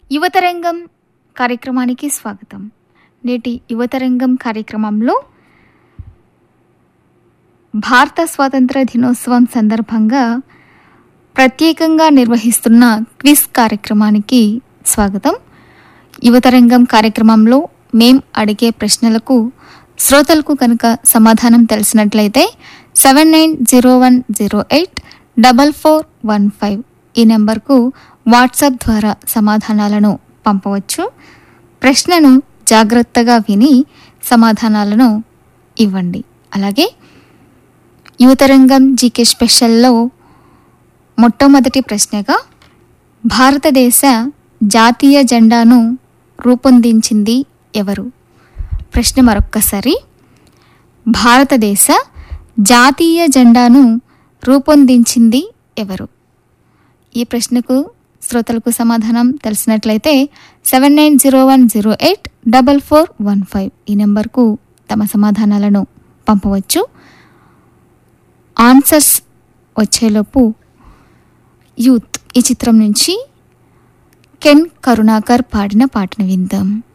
యువతరంగం కార్యక్రమానికి స్వాగతం నేటి యువతరంగం కార్యక్రమంలో భారత స్వాతంత్ర దినోత్సవం సందర్భంగా ప్రత్యేకంగా నిర్వహిస్తున్న క్విజ్ కార్యక్రమానికి స్వాగతం యువతరంగం కార్యక్రమంలో మేం అడిగే ప్రశ్నలకు శ్రోతలకు కనుక సమాధానం తెలిసినట్లయితే seven nine zero one zero eight double four one five ఈ నెంబర్కు వాట్సాప్ ద్వారా సమాధానాలను పంపవచ్చు ప్రశ్నను జాగ్రత్తగా విని సమాధానాలను ఇవ్వండి అలాగే యువతరంగం జీకే స్పెషల్లో మొట్టమొదటి ప్రశ్నగా భారతదేశ జాతీయ జెండాను రూపొందించింది ఎవరు ప్రశ్న మరొక్కసారి భారతదేశ జాతీయ జెండాను రూపొందించింది ఎవరు ఈ ప్రశ్నకు శ్రోతలకు సమాధానం తెలిసినట్లయితే seven nine zero one zero eight double four one five ఈ నెంబర్కు తమ సమాధానాలను పంపవచ్చు ఆన్సర్స్ వచ్చేలోపు యూత్ ఈ చిత్రం నుంచి కెన్ కరుణాకర్ పాడిన పాటను విందాం